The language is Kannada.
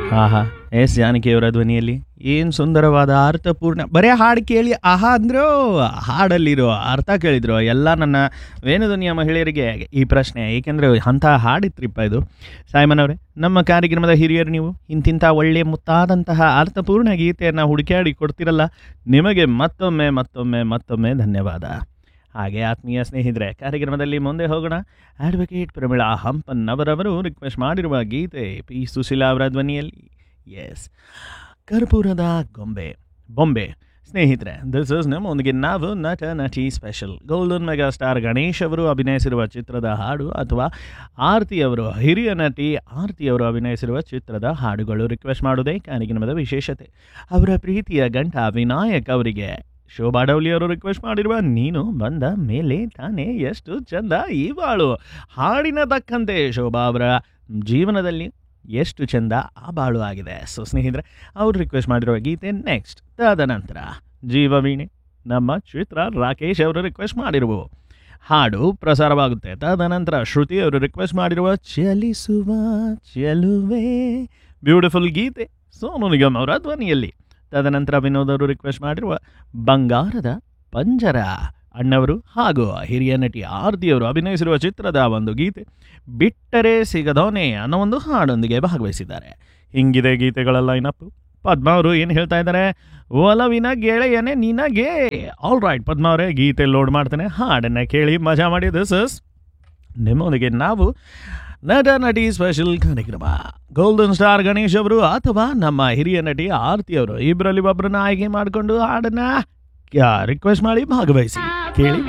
ಆಹಾ ಎಸ್ ಜಾನಕಿಯವರ ಧ್ವನಿಯಲ್ಲಿ ಏನು ಸುಂದರವಾದ ಅರ್ಥಪೂರ್ಣ ಬರೇ ಹಾಡು ಕೇಳಿ ಆಹಾ ಅಂದ್ರೋ ಹಾಡಲ್ಲಿರೋ ಅರ್ಥ ಕೇಳಿದ್ರು ಎಲ್ಲ ನನ್ನ ವೇಣುಧ್ವನಿಯ ಮಹಿಳೆಯರಿಗೆ ಈ ಪ್ರಶ್ನೆ ಏಕೆಂದರೆ ಅಂಥ ಹಾಡಿತ್ರಿಪ್ಪ ಇದು ಸಾಯ್ಮನ್ ಅವರೇ ನಮ್ಮ ಕಾರ್ಯಕ್ರಮದ ಹಿರಿಯರು ನೀವು ಇಂತಿಂಥ ಒಳ್ಳೆಯ ಮುತ್ತಾದಂತಹ ಅರ್ಥಪೂರ್ಣ ಗೀತೆಯನ್ನು ಹುಡುಕಾಡಿ ಕೊಡ್ತಿರಲ್ಲ ನಿಮಗೆ ಮತ್ತೊಮ್ಮೆ ಮತ್ತೊಮ್ಮೆ ಮತ್ತೊಮ್ಮೆ ಧನ್ಯವಾದ ಹಾಗೆ ಆತ್ಮೀಯ ಸ್ನೇಹಿತರೆ ಕಾರ್ಯಕ್ರಮದಲ್ಲಿ ಮುಂದೆ ಹೋಗೋಣ ಅಡ್ವೊಕೇಟ್ ಪ್ರಮಿಳಾ ಹಂಪನ್ ಅವರವರು ರಿಕ್ವೆಸ್ಟ್ ಮಾಡಿರುವ ಗೀತೆ ಪಿ ಸುಶೀಲಾ ಅವರ ಧ್ವನಿಯಲ್ಲಿ ಎಸ್ ಕರ್ಪೂರದ ಗೊಂಬೆ ಬೊಂಬೆ ಸ್ನೇಹಿತರೆ ದಿಸ್ ಇಸ್ ನಮ್ಮೊಂದಿಗೆ ನಾವು ನಟ ನಟಿ special golden mega star Ganesh ಅವರು ಅಭಿನಯಿಸಿರುವ ಚಿತ್ರದ ಹಾಡು ಅಥವಾ ಆರತಿ ಅವರು ಹಿರಿಯ ನಟಿ ಆರತಿ ಅವರು ಅಭಿನಯಿಸಿರುವ ಚಿತ್ರದ ಹಾಡುಗಳು ರಿಕ್ವೆಸ್ಟ್ ಮಾಡೋದೇ ಕಾರ್ಯಕ್ರಮದ ವಿಶೇಷತೆ ಅವರ ಪ್ರೀತಿಯ ಗಂಟ ವಿನಾಯಕ್ ಅವರಿಗೆ ಶೋಭಾ ಡೌಲಿ ಅವರು ರಿಕ್ವೆಸ್ಟ್ ಮಾಡಿರುವ ನೀನು ಬಂದ ಮೇಲೆ ತಾನೇ ಎಷ್ಟು ಚಂದ ಈ ಬಾಳು ಹಾಡಿನ ತಕ್ಕಂತೆ ಶೋಭಾ ಅವರ ಜೀವನದಲ್ಲಿ ಎಷ್ಟು ಚಂದ ಆ ಬಾಳು ಆಗಿದೆ ಸೊ ಸ್ನೇಹಿತರೆ ಅವರು ರಿಕ್ವೆಸ್ಟ್ ಮಾಡಿರುವ ಗೀತೆ ನೆಕ್ಸ್ಟ್ ತದನಂತರ ಜೀವವೀಣೆ ನಮ್ಮ ಚಿತ್ರ ರಾಕೇಶ್ ಅವರು ರಿಕ್ವೆಸ್ಟ್ ಮಾಡಿರುವವು ಹಾಡು ಪ್ರಸಾರವಾಗುತ್ತೆ ತದನಂತರ ಶ್ರುತಿ ಅವರು ರಿಕ್ವೆಸ್ಟ್ ಮಾಡಿರುವ ಚಲಿಸುವ ಚೆಲುವೆ ಬ್ಯೂಟಿಫುಲ್ ಗೀತೆ ಸೋನು ನಿಗಮ್ ಅವರ ಧ್ವನಿಯಲ್ಲಿ ತದನಂತರ ವಿನೋದ್ ಅವರು ರಿಕ್ವೆಸ್ಟ್ ಮಾಡಿರುವ ಬಂಗಾರದ ಪಂಜರ ಅಣ್ಣವರು ಹಾಗೂ ಹಿರಿಯ ನಟಿ ಆರತಿಯವರು ಅಭಿನಯಿಸಿರುವ ಚಿತ್ರದ ಒಂದು ಗೀತೆ ಬಿಟ್ಟರೆ ಸಿಗದೋನೆ ಅನ್ನೋ ಒಂದು ಹಾಡೊಂದಿಗೆ ಭಾಗವಹಿಸಿದ್ದಾರೆ ಹಿಂಗಿದೆ ಗೀತೆಗಳ ಲೈನಪ್ ಪದ್ಮ ಅವರು ಏನು ಹೇಳ್ತಾ ಇದ್ದಾರೆ ಒಲವಿನ ಗೆಳೆಯನೇ ನಿನಗೆ ಆಲ್ ರೈಟ್ ಪದ್ಮ ಅವರೇ ಗೀತೆ ಲೋಡ್ ಮಾಡ್ತಾನೆ ಹಾಡನ್ನು ಕೇಳಿ ಮಜಾ ಮಾಡಿ ದಿಸ್ ಇಸ್ ನಿಮ್ಮೊಂದಿಗೆ ನಾವು ನಟ ನಟಿ ಸ್ಪೆಷಲ್ ಕಾರ್ಯಕ್ರಮ ಗೋಲ್ಡನ್ ಸ್ಟಾರ್ ಗಣೇಶ್ ಅವರು ಅಥವಾ ನಮ್ಮ ಹಿರಿಯ ನಟಿ ಆರತಿ ಅವರು ಇಬ್ಬರಲ್ಲಿ ಒಬ್ಬರನ್ನ ಆಯ್ಕೆ ಮಾಡಿಕೊಂಡು ಹಾಡನ್ನ ರಿಕ್ವೆಸ್ಟ್ ಮಾಡಿ ಭಾಗವಹಿಸಿ ಕೇಳಿ